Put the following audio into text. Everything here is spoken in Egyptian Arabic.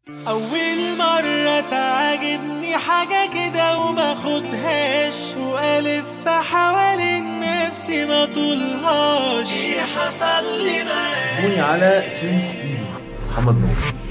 أول مرة تعجبني حاجة كده وما خدهاش وألف حوالين نفسي ما طولهاش إيه حصل لي معاك تابعوني على سينس تي في محمد نور